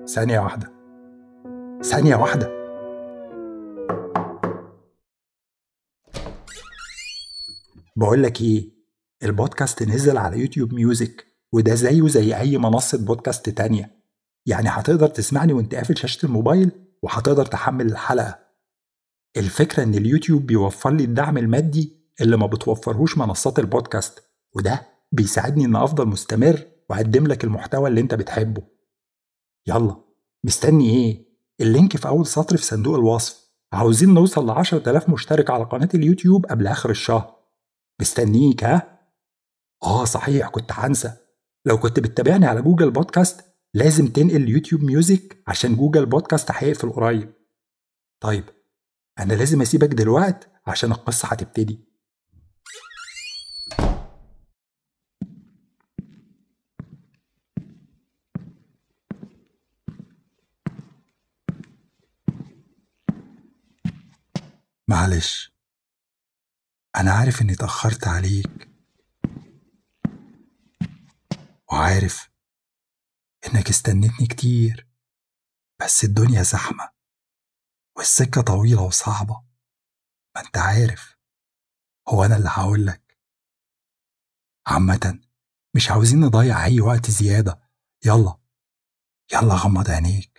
ثانية واحدة ثانية واحدة بقول لك ايه البودكاست نزل على يوتيوب ميوزك وده زيه زي اي منصة بودكاست تانية يعني هتقدر تسمعني وانت قافل شاشة الموبايل وهتقدر تحمل الحلقة الفكرة ان اليوتيوب بيوفر لي الدعم المادي اللي ما بتوفرهوش منصات البودكاست وده بيساعدني ان افضل مستمر واقدم لك المحتوى اللي انت بتحبه يلا مستني ايه اللينك في اول سطر في صندوق الوصف عاوزين نوصل ل 10000 مشترك على قناة اليوتيوب قبل اخر الشهر مستنيك ها اه صحيح كنت هنسى لو كنت بتتابعني على جوجل بودكاست لازم تنقل يوتيوب ميوزك عشان جوجل بودكاست هيقفل قريب طيب انا لازم اسيبك دلوقت عشان القصة هتبتدي معلش أنا عارف إني اتأخرت عليك وعارف إنك استنيتني كتير بس الدنيا زحمة والسكة طويلة وصعبة ما أنت عارف هو أنا اللي هقولك عامة مش عاوزين نضيع أي وقت زيادة يلا يلا غمض عينيك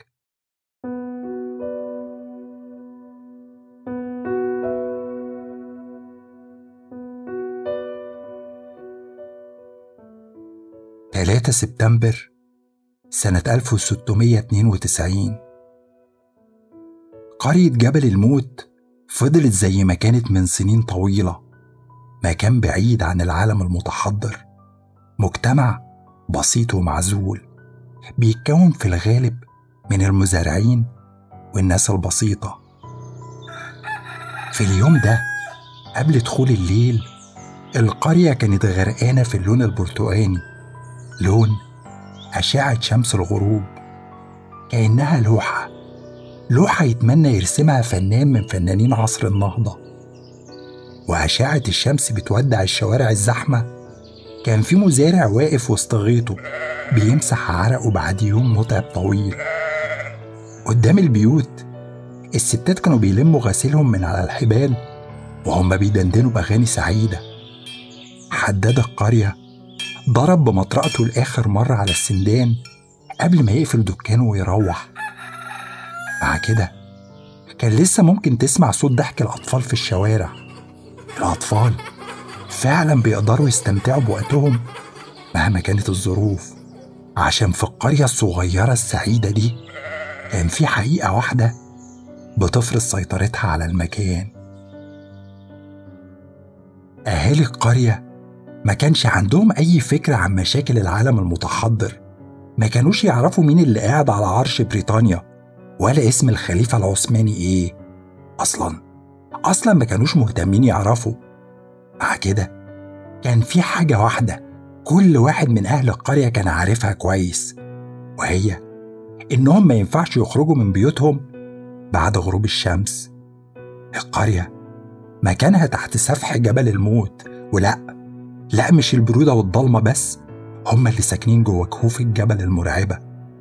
3 سبتمبر سنة 1692 قرية جبل الموت فضلت زي ما كانت من سنين طويلة مكان بعيد عن العالم المتحضر مجتمع بسيط ومعزول بيتكون في الغالب من المزارعين والناس البسيطة في اليوم ده قبل دخول الليل القرية كانت غرقانة في اللون البرتقاني لون أشعة شمس الغروب كأنها لوحة لوحة يتمنى يرسمها فنان من فنانين عصر النهضة وأشعة الشمس بتودع الشوارع الزحمة كان في مزارع واقف وسط غيطه بيمسح عرقه بعد يوم متعب طويل قدام البيوت الستات كانوا بيلموا غسيلهم من على الحبال وهم بيدندنوا بأغاني سعيدة حداد القرية ضرب بمطرقته لآخر مرة على السندان قبل ما يقفل دكانه ويروح مع كده كان لسه ممكن تسمع صوت ضحك الأطفال في الشوارع الأطفال فعلا بيقدروا يستمتعوا بوقتهم مهما كانت الظروف عشان في القرية الصغيرة السعيدة دي كان في حقيقة واحدة بتفرض سيطرتها على المكان أهالي القرية ما كانش عندهم أي فكرة عن مشاكل العالم المتحضر ما كانوش يعرفوا مين اللي قاعد على عرش بريطانيا ولا اسم الخليفة العثماني إيه أصلا أصلا ما كانوش مهتمين يعرفوا مع كده كان في حاجة واحدة كل واحد من أهل القرية كان عارفها كويس وهي إنهم ما ينفعش يخرجوا من بيوتهم بعد غروب الشمس القرية مكانها تحت سفح جبل الموت ولا لا مش البرودة والضلمة بس هما اللي ساكنين جوه كهوف الجبل المرعبة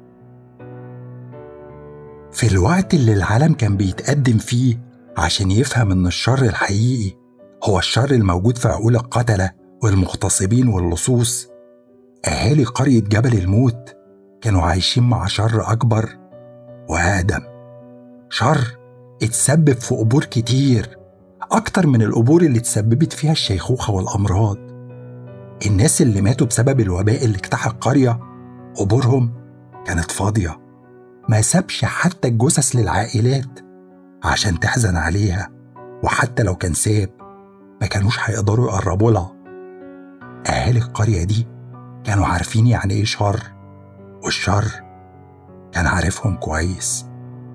في الوقت اللي العالم كان بيتقدم فيه عشان يفهم إن الشر الحقيقي هو الشر الموجود في عقول القتلة والمغتصبين واللصوص أهالي قرية جبل الموت كانوا عايشين مع شر أكبر وآدم شر اتسبب في قبور كتير أكتر من القبور اللي اتسببت فيها الشيخوخة والأمراض الناس اللي ماتوا بسبب الوباء اللي اجتاح القرية قبورهم كانت فاضية ما سابش حتى الجثث للعائلات عشان تحزن عليها وحتى لو كان ساب ما كانوش هيقدروا يقربوا لها أهالي القرية دي كانوا عارفين يعني إيه شر والشر كان عارفهم كويس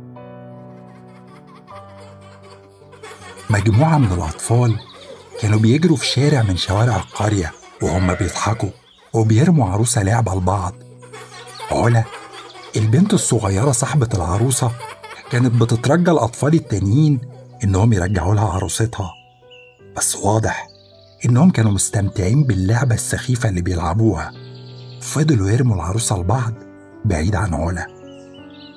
مجموعة من الأطفال كانوا بيجروا في شارع من شوارع القرية وهم بيضحكوا وبيرموا عروسة لعبة لبعض علا البنت الصغيرة صاحبة العروسة كانت بتترجى الأطفال التانيين إنهم يرجعوا لها عروستها بس واضح إنهم كانوا مستمتعين باللعبة السخيفة اللي بيلعبوها فضلوا يرموا العروسة لبعض بعيد عن علا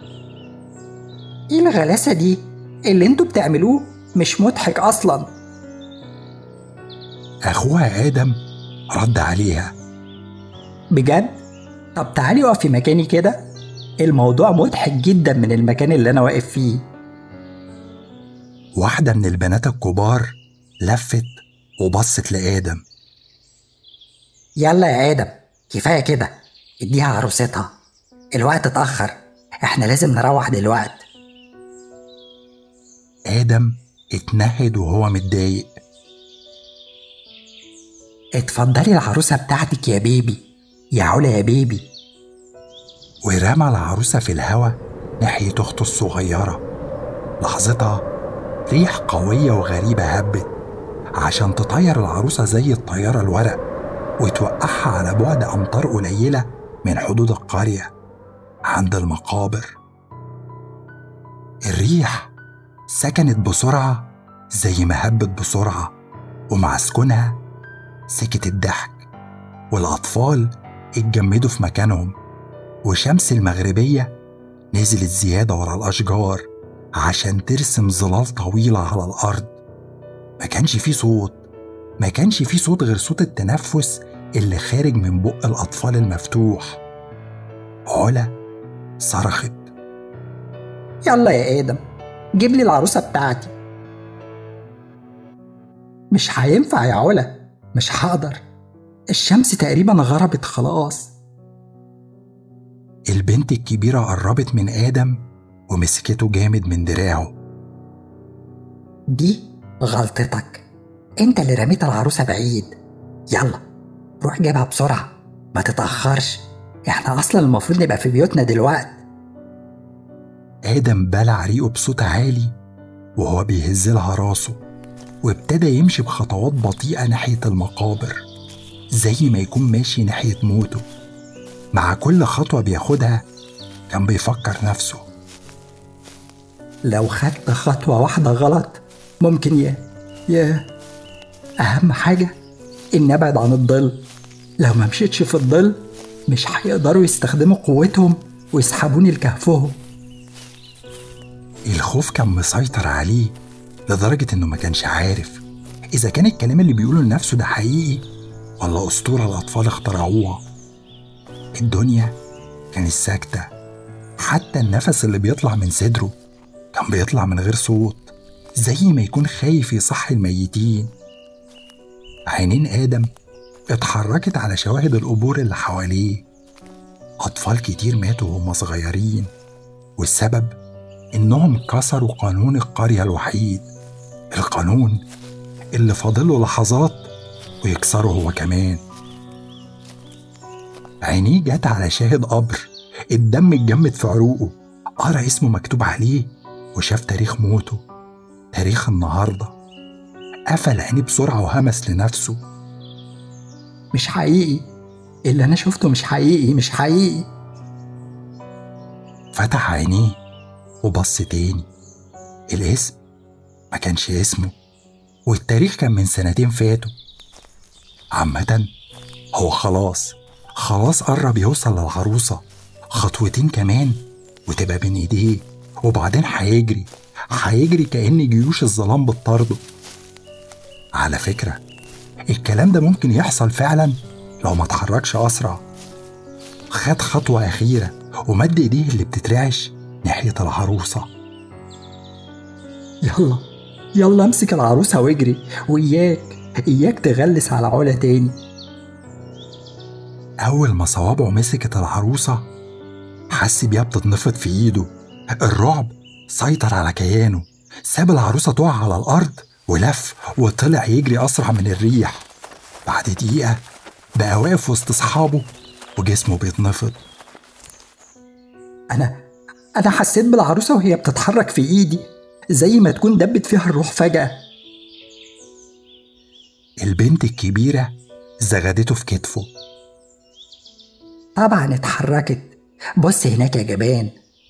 ايه الغلاسة دي اللي انتوا بتعملوه مش مضحك اصلا أخوها آدم رد عليها بجد طب تعالي اقفي مكاني كده الموضوع مضحك جدا من المكان اللي انا واقف فيه واحدة من البنات الكبار لفت وبصت لآدم يلا يا ادم كفايه كده اديها عروستها الوقت اتاخر احنا لازم نروح دلوقت آدم اتنهد وهو متضايق اتفضلي العروسه بتاعتك يا بيبي يا علا يا بيبي ورمى العروسة في الهوا ناحية أخته الصغيرة لحظتها ريح قوية وغريبة هبت عشان تطير العروسة زي الطيارة الورق وتوقعها على بعد أمتار قليلة من حدود القرية عند المقابر الريح سكنت بسرعة زي ما هبت بسرعة ومع سكونها سكت الضحك والأطفال اتجمدوا في مكانهم وشمس المغربية نزلت زيادة ورا الأشجار عشان ترسم ظلال طويلة على الأرض ما كانش فيه صوت ما كانش فيه صوت غير صوت التنفس اللي خارج من بق الأطفال المفتوح علا صرخت يلا يا ادم جيب لي العروسه بتاعتي مش هينفع يا علا مش هقدر الشمس تقريبا غربت خلاص البنت الكبيرة قربت من آدم ومسكته جامد من دراعه دي غلطتك انت اللي رميت العروسه بعيد يلا روح جيبها بسرعه ما تتاخرش احنا اصلا المفروض نبقى في بيوتنا دلوقت آدم بلع ريقه بصوت عالي وهو بيهز لها راسه وابتدى يمشي بخطوات بطيئة ناحية المقابر زي ما يكون ماشي ناحية موته مع كل خطوة بياخدها كان بيفكر نفسه لو خدت خطوه واحده غلط ممكن يا يا اهم حاجه ان ابعد عن الظل لو ما مشيتش في الظل مش هيقدروا يستخدموا قوتهم ويسحبوني لكهفهم الخوف كان مسيطر عليه لدرجة إنه ما كانش عارف إذا كان الكلام اللي بيقوله لنفسه ده حقيقي ولا أسطورة الأطفال اخترعوها الدنيا كانت ساكتة حتى النفس اللي بيطلع من صدره كان بيطلع من غير صوت زي ما يكون خايف يصحي الميتين عينين آدم اتحركت على شواهد القبور اللي حواليه أطفال كتير ماتوا وهم صغيرين والسبب إنهم كسروا قانون القرية الوحيد القانون اللي فاضله لحظات ويكسره هو كمان عينيه جت على شاهد قبر الدم اتجمد في عروقه قرا اسمه مكتوب عليه وشاف تاريخ موته تاريخ النهارده قفل عينيه بسرعة وهمس لنفسه مش حقيقي اللي انا شفته مش حقيقي مش حقيقي فتح عينيه وبص تاني الاسم ما كانش اسمه والتاريخ كان من سنتين فاتوا عامة هو خلاص خلاص قرب يوصل للعروسة خطوتين كمان وتبقى بين ايديه وبعدين هيجري هيجري كأن جيوش الظلام بتطارده على فكرة الكلام ده ممكن يحصل فعلا لو ما اتحركش أسرع خد خطوة أخيرة ومد إيديه اللي بتترعش ناحية العروسة يلا يلا امسك العروسه واجري وإياك إياك تغلس على علا تاني أول ما صوابعه مسكت العروسة حس بيها بتتنفض في إيده الرعب سيطر على كيانه ساب العروسة تقع على الأرض ولف وطلع يجري أسرع من الريح بعد دقيقة بقى واقف وسط أصحابه وجسمه بيتنفض أنا أنا حسيت بالعروسة وهي بتتحرك في إيدي زي ما تكون دبت فيها الروح فجأة البنت الكبيرة زغدته في كتفه طبعا اتحركت بص هناك يا جبان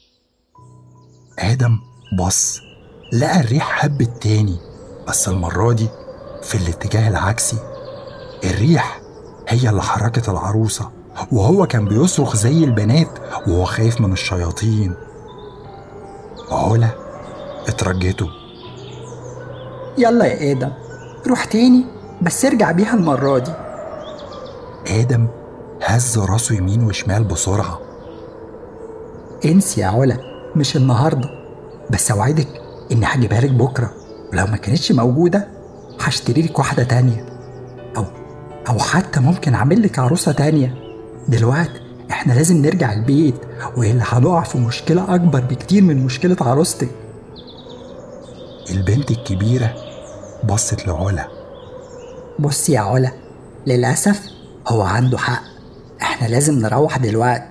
آدم بص لقى الريح هبت تاني بس المرة دي في الاتجاه العكسي الريح هي اللي حركت العروسة وهو كان بيصرخ زي البنات وهو خايف من الشياطين علا اترجته يلا يا آدم روح تاني بس ارجع بيها المرة دي آدم هز راسه يمين وشمال بسرعة انسي يا علا مش النهاردة بس أوعدك إني هجيبها لك بكرة ولو ما كانتش موجودة هشتري لك واحدة تانية أو أو حتى ممكن أعمل لك عروسة تانية دلوقتي إحنا لازم نرجع البيت وإلا هنقع في مشكلة أكبر بكتير من مشكلة عروستك البنت الكبيرة بصت لعلا بصي يا علا للأسف هو عنده حق إحنا لازم نروح دلوقتي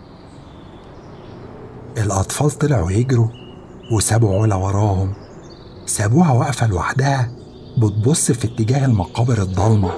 الأطفال طلعوا يجروا وسابوا علا وراهم سابوها واقفة لوحدها بتبص في اتجاه المقابر الضلمة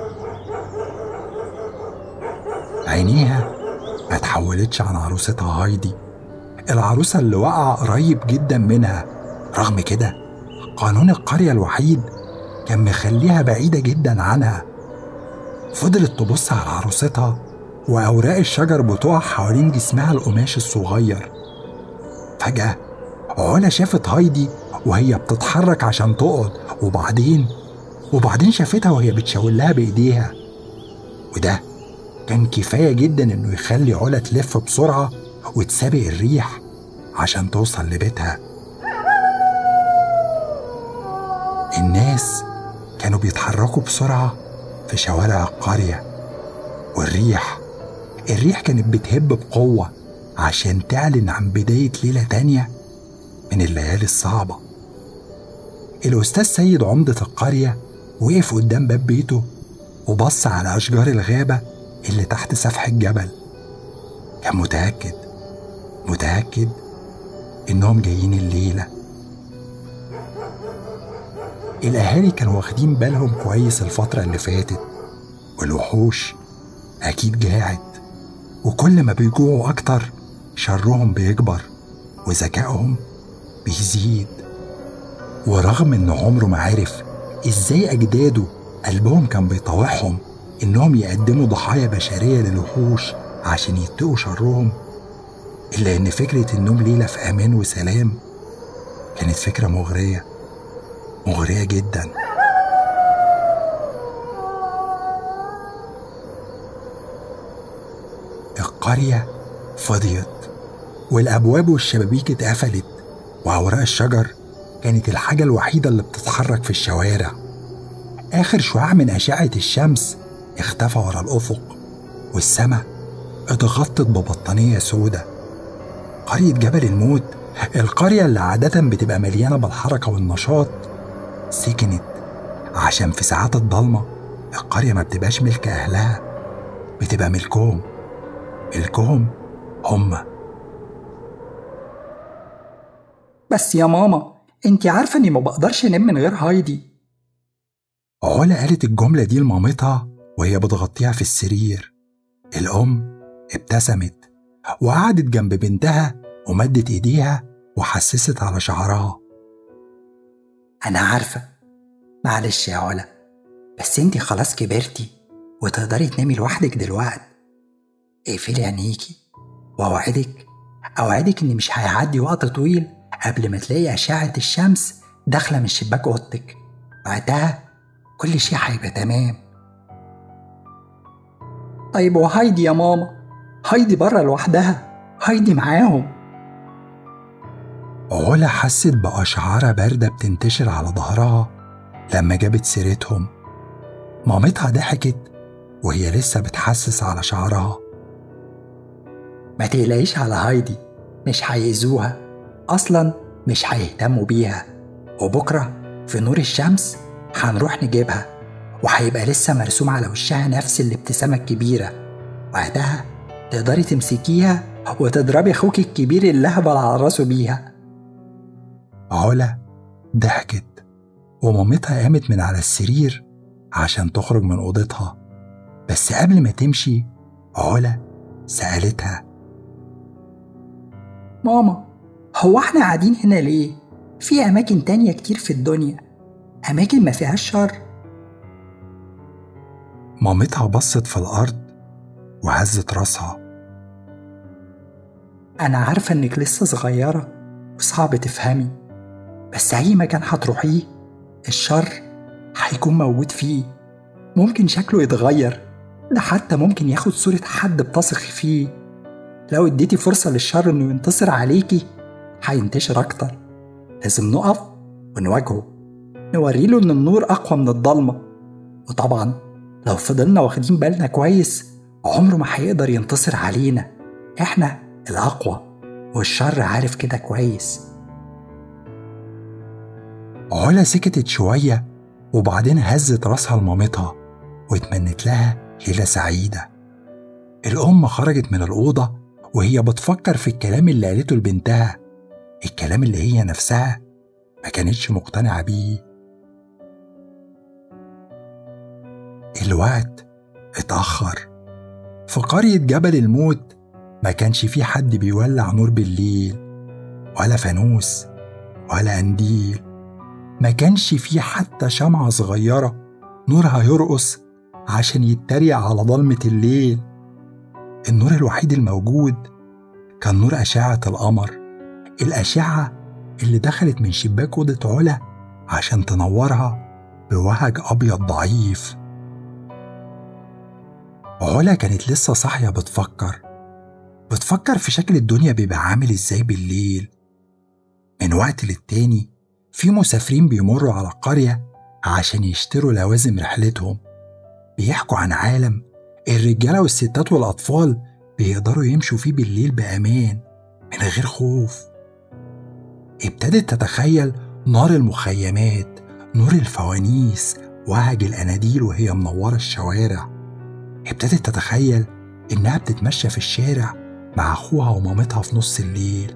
عينيها ما اتحولتش عن عروستها هايدي العروسة اللي وقع قريب جدا منها رغم كده قانون القرية الوحيد كان مخليها بعيدة جدا عنها فضلت تبص على عروستها وأوراق الشجر بتقع حوالين جسمها القماش الصغير فجأة علا شافت هايدي وهي بتتحرك عشان تقعد وبعدين وبعدين شافتها وهي بتشاور لها بإيديها وده كان كفاية جدا إنه يخلي علا تلف بسرعة وتسابق الريح عشان توصل لبيتها الناس كانوا بيتحركوا بسرعة في شوارع القرية والريح الريح كانت بتهب بقوة عشان تعلن عن بداية ليلة تانية من الليالي الصعبة الأستاذ سيد عمدة القرية وقف قدام باب بيته وبص على أشجار الغابة اللي تحت سفح الجبل كان متأكد متأكد إنهم جايين الليلة الأهالي كانوا واخدين بالهم كويس الفترة اللي فاتت والوحوش أكيد جاعت وكل ما بيجوعوا أكتر شرهم بيكبر وذكائهم بيزيد ورغم إن عمره ما عرف إزاي أجداده قلبهم كان بيطاوعهم إنهم يقدموا ضحايا بشرية للوحوش عشان يتقوا شرهم إلا إن فكرة النوم ليلة في أمان وسلام كانت فكرة مغرية مغرية جدا القرية فضيت والأبواب والشبابيك اتقفلت وأوراق الشجر كانت الحاجة الوحيدة اللي بتتحرك في الشوارع آخر شعاع من أشعة الشمس اختفى ورا الأفق والسماء اتغطت ببطانية سودة قرية جبل الموت القرية اللي عادة بتبقى مليانة بالحركة والنشاط سكنت عشان في ساعات الضلمة القرية ما بتبقاش ملك أهلها بتبقى ملكهم ملكهم هما بس يا ماما انت عارفة اني ما بقدرش انام من غير هايدي علا قالت الجملة دي لمامتها وهي بتغطيها في السرير الأم ابتسمت وقعدت جنب بنتها ومدت إيديها وحسست على شعرها أنا عارفة معلش يا علا بس انت خلاص كبرتي وتقدري تنامي لوحدك دلوقتي اقفلي عينيكي وأوعدك أوعدك إن مش هيعدي وقت طويل قبل ما تلاقي أشعة الشمس داخلة من شباك أوضتك وقتها كل شيء هيبقى تمام طيب وهايدي يا ماما هايدي بره لوحدها هايدي معاهم علا حست بأشعارة باردة بتنتشر على ظهرها لما جابت سيرتهم مامتها ضحكت وهي لسه بتحسس على شعرها ما تقلقيش على هايدي مش هيأذوها أصلا مش هيهتموا بيها وبكرة في نور الشمس هنروح نجيبها وهيبقى لسه مرسوم على وشها نفس الابتسامة الكبيرة وقتها تقدري تمسكيها وتضربي أخوك الكبير اللي هبل على راسه بيها علا ضحكت ومامتها قامت من على السرير عشان تخرج من أوضتها بس قبل ما تمشي علا سألتها ماما هو احنا قاعدين هنا ليه؟ في أماكن تانية كتير في الدنيا أماكن ما فيهاش شر مامتها بصت في الأرض وهزت راسها أنا عارفة إنك لسه صغيرة وصعب تفهمي بس أي مكان هتروحيه الشر هيكون موجود فيه ممكن شكله يتغير ده حتى ممكن ياخد صورة حد بتثقي فيه لو اديتي فرصة للشر انه ينتصر عليكي هينتشر أكتر لازم نقف ونواجهه نوريله إن النور أقوى من الضلمة وطبعا لو فضلنا واخدين بالنا كويس عمره ما هيقدر ينتصر علينا احنا الأقوى والشر عارف كده كويس علا سكتت شوية وبعدين هزت راسها لمامتها واتمنت لها ليلة سعيدة الأم خرجت من الأوضة وهي بتفكر في الكلام اللي قالته لبنتها الكلام اللي هي نفسها ما كانتش مقتنعة بيه الوقت اتأخر في قرية جبل الموت ما كانش في حد بيولع نور بالليل ولا فانوس ولا قنديل ما كانش في حتى شمعة صغيرة نورها يرقص عشان يتريق على ضلمة الليل النور الوحيد الموجود كان نور أشعة القمر الأشعة اللي دخلت من شباك أوضة علا عشان تنورها بوهج أبيض ضعيف علا كانت لسه صاحية بتفكر بتفكر في شكل الدنيا بيبقى عامل ازاي بالليل من وقت للتاني في مسافرين بيمروا على القرية عشان يشتروا لوازم رحلتهم بيحكوا عن عالم الرجالة والستات والأطفال بيقدروا يمشوا فيه بالليل بأمان من غير خوف ابتدت تتخيل نار المخيمات نور الفوانيس وهج الأناديل وهي منورة الشوارع ابتدت تتخيل إنها بتتمشى في الشارع مع أخوها ومامتها في نص الليل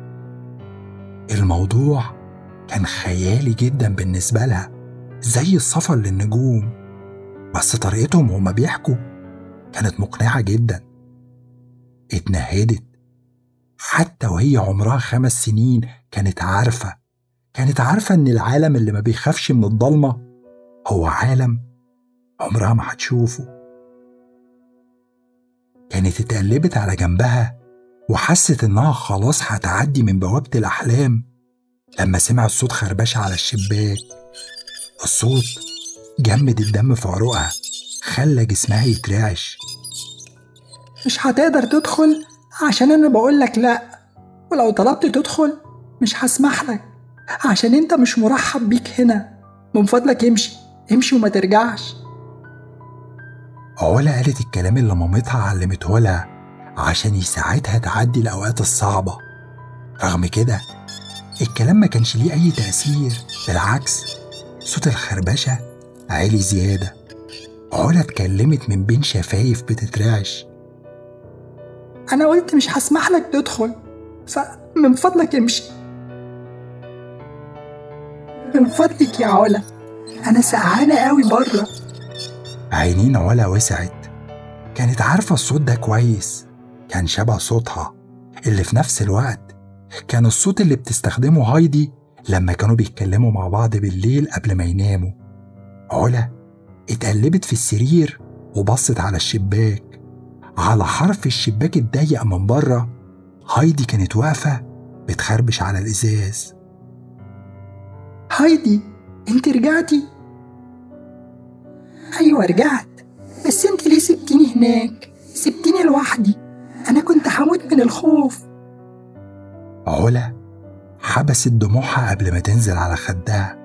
الموضوع كان خيالي جدا بالنسبة لها زي السفر للنجوم بس طريقتهم وهما بيحكوا كانت مقنعة جدا اتنهدت حتى وهي عمرها خمس سنين كانت عارفة كانت عارفة إن العالم اللي ما بيخافش من الضلمة هو عالم عمرها ما هتشوفه كانت اتقلبت على جنبها وحست إنها خلاص هتعدي من بوابة الأحلام لما سمعت صوت خربشة على الشباك الصوت جمد الدم في عروقها خلى جسمها يترعش مش هتقدر تدخل عشان أنا بقولك لأ ولو طلبت تدخل مش هسمح لك عشان أنت مش مرحب بيك هنا من فضلك امشي امشي وما ترجعش علا قالت الكلام اللي مامتها علمته لها عشان يساعدها تعدي الأوقات الصعبة رغم كده الكلام ما كانش ليه أي تأثير بالعكس صوت الخربشة عالي زيادة علا اتكلمت من بين شفايف بتترعش أنا قلت مش هسمح لك تدخل فمن فضلك امشي من فضلك يا علا أنا سقعانة قوي بره عينين علا وسعت كانت عارفة الصوت ده كويس كان شبه صوتها اللي في نفس الوقت كان الصوت اللي بتستخدمه هايدي لما كانوا بيتكلموا مع بعض بالليل قبل ما يناموا علا اتقلبت في السرير وبصت على الشباك على حرف الشباك الضيق من بره هايدي كانت واقفة بتخربش على الإزاز هايدي انت رجعتي ايوه رجعت بس انت ليه سبتيني هناك سبتيني لوحدي انا كنت هموت من الخوف علا حبست دموعها قبل ما تنزل على خدها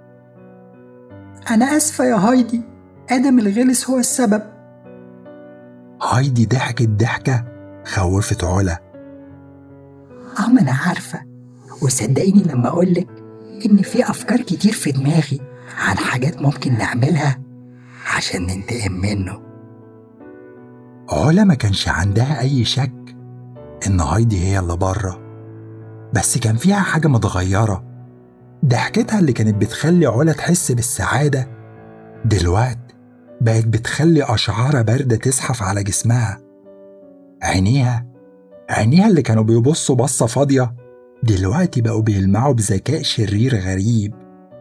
انا اسفه يا هايدي ادم الغلس هو السبب هايدي ضحكت ضحكة خوفت علا اه ما انا عارفه وصدقيني لما اقولك ان في افكار كتير في دماغي عن حاجات ممكن نعملها عشان ننتقم منه علا ما كانش عندها أي شك إن هايدي هي اللي بره بس كان فيها حاجة متغيرة ضحكتها اللي كانت بتخلي علا تحس بالسعادة دلوقت بقت بتخلي أشعار باردة تزحف على جسمها عينيها عينيها اللي كانوا بيبصوا بصة فاضية دلوقتي بقوا بيلمعوا بذكاء شرير غريب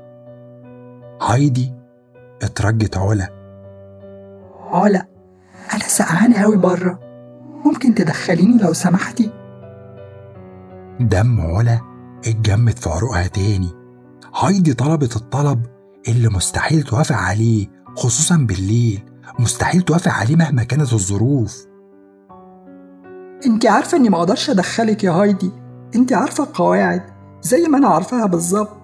هايدي اترجت علا علا انا سقعانه قوي بره ممكن تدخليني لو سمحتي دم علا اتجمد في عروقها تاني هايدي طلبت الطلب اللي مستحيل توافق عليه خصوصا بالليل مستحيل توافق عليه مهما كانت الظروف انت عارفة اني ما اقدرش ادخلك يا هايدي انت عارفة القواعد زي ما انا عارفاها بالظبط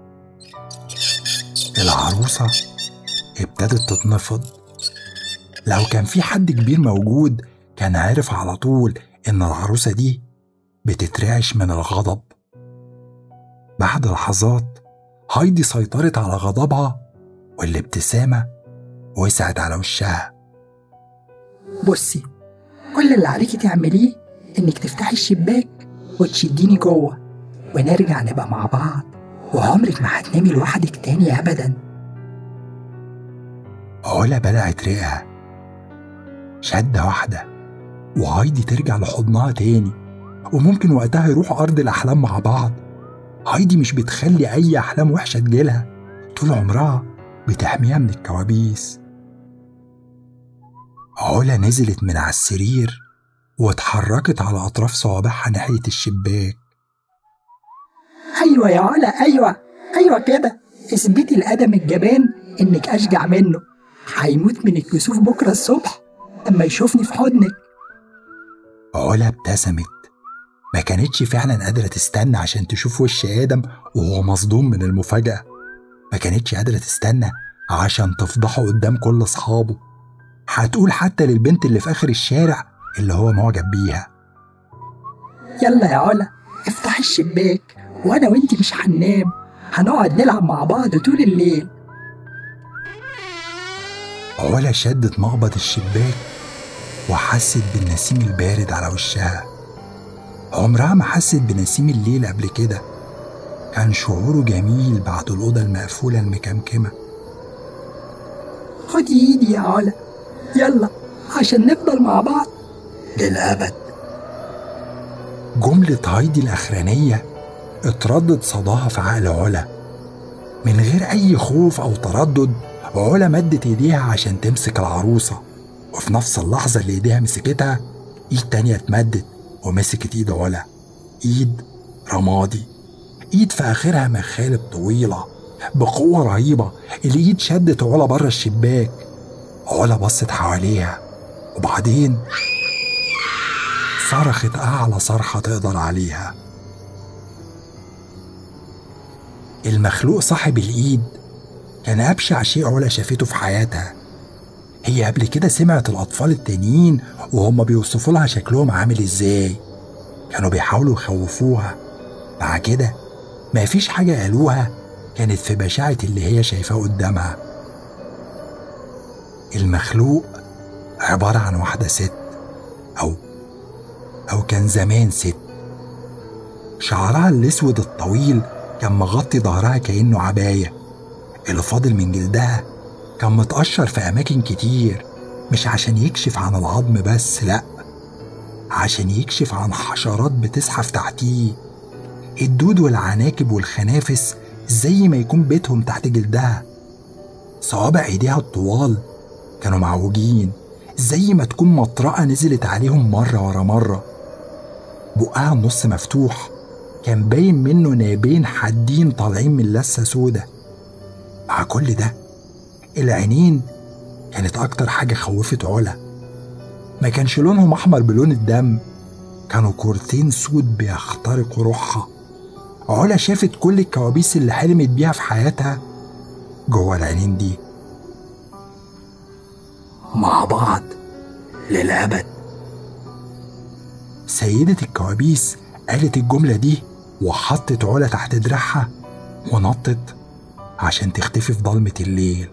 العروسة ابتدت تتنفض لو كان في حد كبير موجود كان عارف على طول إن العروسة دي بتترعش من الغضب بعد لحظات هايدي سيطرت على غضبها والابتسامة وسعت على وشها بصي كل اللي عليكي تعمليه انك تفتحي الشباك وتشديني جوه ونرجع نبقى مع بعض وعمرك ما هتنامي لوحدك تاني ابدا علا بلعت ريقها شدة واحدة وهايدي ترجع لحضنها تاني وممكن وقتها يروحوا أرض الأحلام مع بعض هايدي مش بتخلي أي أحلام وحشة تجيلها طول عمرها بتحميها من الكوابيس علا نزلت من على السرير واتحركت على أطراف صوابعها ناحية الشباك ايوه يا علا ايوه ايوه كده اثبتي الادم الجبان انك اشجع منه هيموت من الكسوف بكره الصبح اما يشوفني في حضنك علا ابتسمت ما كانتش فعلا قادرة تستنى عشان تشوف وش آدم وهو مصدوم من المفاجأة ما كانتش قادرة تستنى عشان تفضحه قدام كل أصحابه هتقول حتى للبنت اللي في آخر الشارع اللي هو معجب بيها يلا يا علا افتحي الشباك وانا وانتي مش هننام هنقعد نلعب مع بعض طول الليل علا شدت مقبض الشباك وحست بالنسيم البارد على وشها عمرها ما حست بنسيم الليل قبل كده كان شعوره جميل بعد الأوضة المقفولة المكمكمة خدي ايدي يا علا يلا عشان نفضل مع بعض للأبد جملة هايدي الأخرانية اتردد صداها في عقل علا من غير أي خوف أو تردد علا مدت إيديها عشان تمسك العروسة وفي نفس اللحظة اللي إيديها مسكتها إيد تانية اتمدت ومسكت إيد علا إيد رمادي إيد في آخرها مخالب طويلة بقوة رهيبة الإيد شدت علا بره الشباك علا بصت حواليها وبعدين صرخت أعلى صرخة تقدر عليها المخلوق صاحب الإيد كان أبشع شيء علا شافته في حياتها هي قبل كده سمعت الأطفال التانيين وهم بيوصفوا لها شكلهم عامل إزاي كانوا بيحاولوا يخوفوها مع كده مفيش حاجة قالوها كانت في بشاعة اللي هي شايفاه قدامها المخلوق عبارة عن واحدة ست أو أو كان زمان ست شعرها الأسود الطويل كان مغطي ظهرها كأنه عباية اللي فاضل من جلدها كان متقشر في أماكن كتير مش عشان يكشف عن العظم بس لأ عشان يكشف عن حشرات بتزحف تحتيه الدود والعناكب والخنافس زي ما يكون بيتهم تحت جلدها صوابع ايديها الطوال كانوا معوجين زي ما تكون مطرقة نزلت عليهم مرة ورا مرة بقها النص مفتوح كان باين منه نابين حادين طالعين من لسة سودة مع كل ده العينين كانت أكتر حاجة خوفت علا ما كانش لونهم أحمر بلون الدم كانوا كورتين سود بيخترقوا روحها علا شافت كل الكوابيس اللي حلمت بيها في حياتها جوه العينين دي مع بعض للأبد سيدة الكوابيس قالت الجملة دي وحطت علا تحت دراعها ونطت عشان تختفي في ضلمة الليل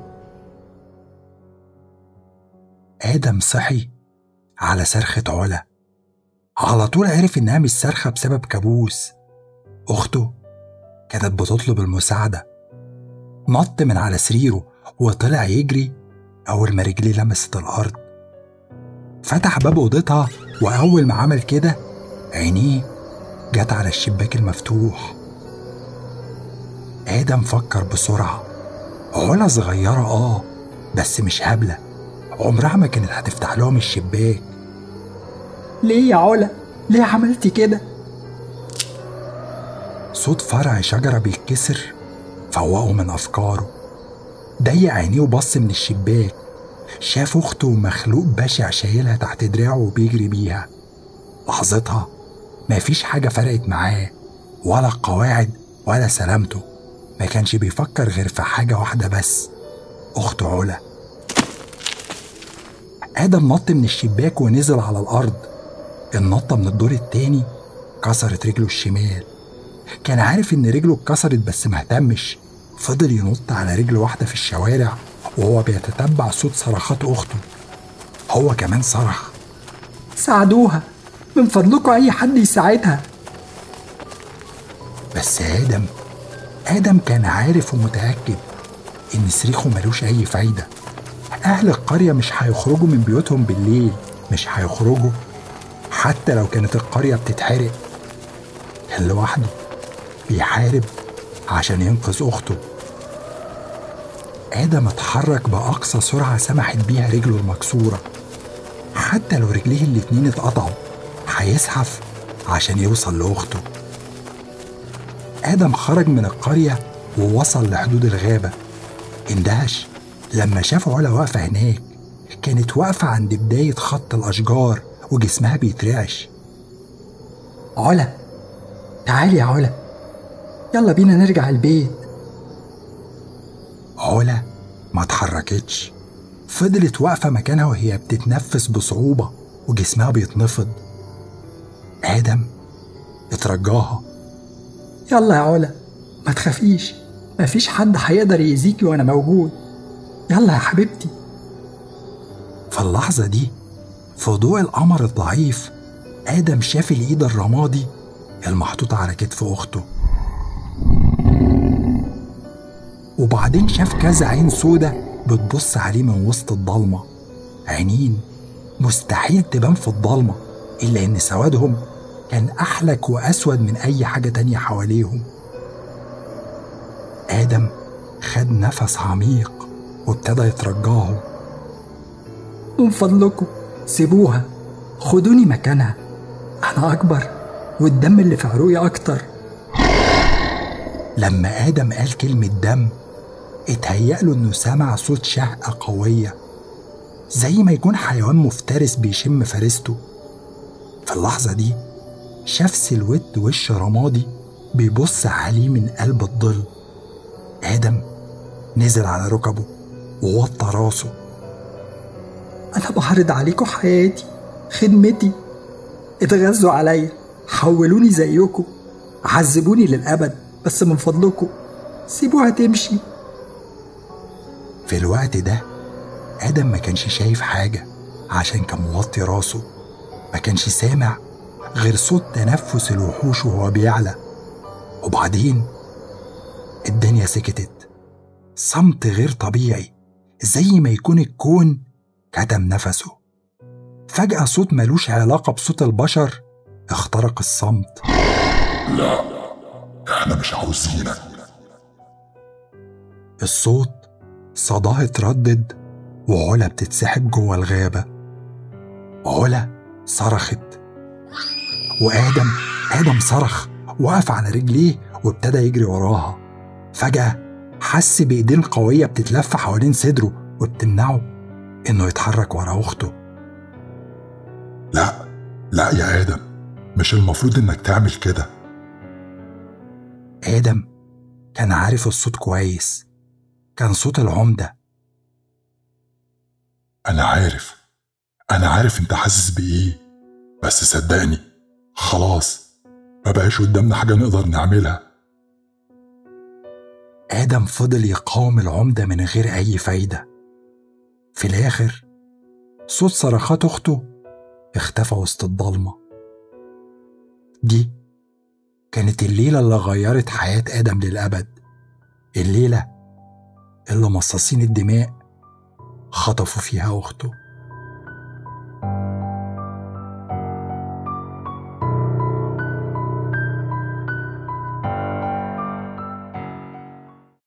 آدم صحي على صرخة علا على طول عرف إنها مش صرخة بسبب كابوس أخته كانت بتطلب المساعدة نط من على سريره وطلع يجري أول ما رجليه لمست الأرض فتح باب أوضتها وأول ما عمل كده عينيه جت على الشباك المفتوح آدم فكر بسرعة علا صغيرة آه بس مش هبلة عمرها ما كانت هتفتح لهم الشباك ليه يا علا ليه عملتي كده صوت فرع شجرة بيتكسر فوقه من أفكاره ضيق عينيه وبص من الشباك شاف أخته مخلوق بشع شايلها تحت دراعه وبيجري بيها لحظتها مفيش حاجة فرقت معاه ولا القواعد ولا سلامته ما كانش بيفكر غير في حاجة واحدة بس أخته علا آدم نط من الشباك ونزل على الأرض النطة من الدور التاني كسرت رجله الشمال كان عارف إن رجله اتكسرت بس مهتمش فضل ينط على رجل واحدة في الشوارع وهو بيتتبع صوت صرخات أخته هو كمان صرخ ساعدوها من فضلكم أي حد يساعدها بس آدم آدم كان عارف ومتأكد إن صريخه ملوش أي فايدة أهل القرية مش هيخرجوا من بيوتهم بالليل مش هيخرجوا حتى لو كانت القرية بتتحرق كان لوحده بيحارب عشان ينقذ أخته آدم اتحرك بأقصى سرعة سمحت بيها رجله المكسورة حتى لو رجليه الاتنين اتقطعوا هيزحف عشان يوصل لأخته آدم خرج من القرية ووصل لحدود الغابة اندهش لما شاف علا واقفة هناك كانت واقفة عند بداية خط الأشجار وجسمها بيترعش علا تعالي يا علا يلا بينا نرجع البيت علا ما اتحركتش فضلت واقفة مكانها وهي بتتنفس بصعوبة وجسمها بيتنفض آدم اترجاها يلا يا علا ما تخافيش مفيش حد هيقدر يأذيكي وأنا موجود يلا يا حبيبتي في اللحظة دي في ضوء القمر الضعيف آدم شاف الإيد الرمادي المحطوطة على كتف أخته وبعدين شاف كذا عين سودة بتبص عليه من وسط الضلمة عينين مستحيل تبان في الضلمة إلا إن سوادهم كان أحلك وأسود من أي حاجة تانية حواليهم آدم خد نفس عميق وابتدى يترجاهم من فضلكم سيبوها خدوني مكانها أنا أكبر والدم اللي في عروقي أكتر لما آدم قال كلمة دم اتهيأ له إنه سمع صوت شهقة قوية زي ما يكون حيوان مفترس بيشم فريسته في اللحظة دي شاف سلوت وش رمادي بيبص عليه من قلب الظل آدم نزل على ركبه ووطى راسه أنا بعرض عليكم حياتي خدمتي اتغذوا عليا حولوني زيكم عذبوني للأبد بس من فضلكم سيبوها تمشي في الوقت ده آدم ما كانش شايف حاجة عشان كان موطي راسه ما كانش سامع غير صوت تنفس الوحوش وهو بيعلى وبعدين الدنيا سكتت صمت غير طبيعي زي ما يكون الكون كتم نفسه فجأة صوت ملوش علاقة بصوت البشر اخترق الصمت لا احنا مش عاوزينك الصوت صداه اتردد وعلا بتتسحب جوه الغابة علا صرخت وآدم آدم صرخ وقف على رجليه وابتدى يجري وراها فجأة حس بإيدين قوية بتتلف حوالين صدره وبتمنعه إنه يتحرك ورا أخته لا لا يا ادم مش المفروض انك تعمل كده آدم كان عارف الصوت كويس كان صوت العمدة انا عارف انا عارف انت حاسس بايه بس صدقني خلاص ما بقاش قدامنا حاجه نقدر نعملها آدم فضل يقاوم العمدة من غير أي فايدة في الآخر صوت صرخات أخته اختفى وسط الضلمة دي كانت الليلة اللي غيرت حياة آدم للأبد الليلة اللي مصاصين الدماء خطفوا فيها أخته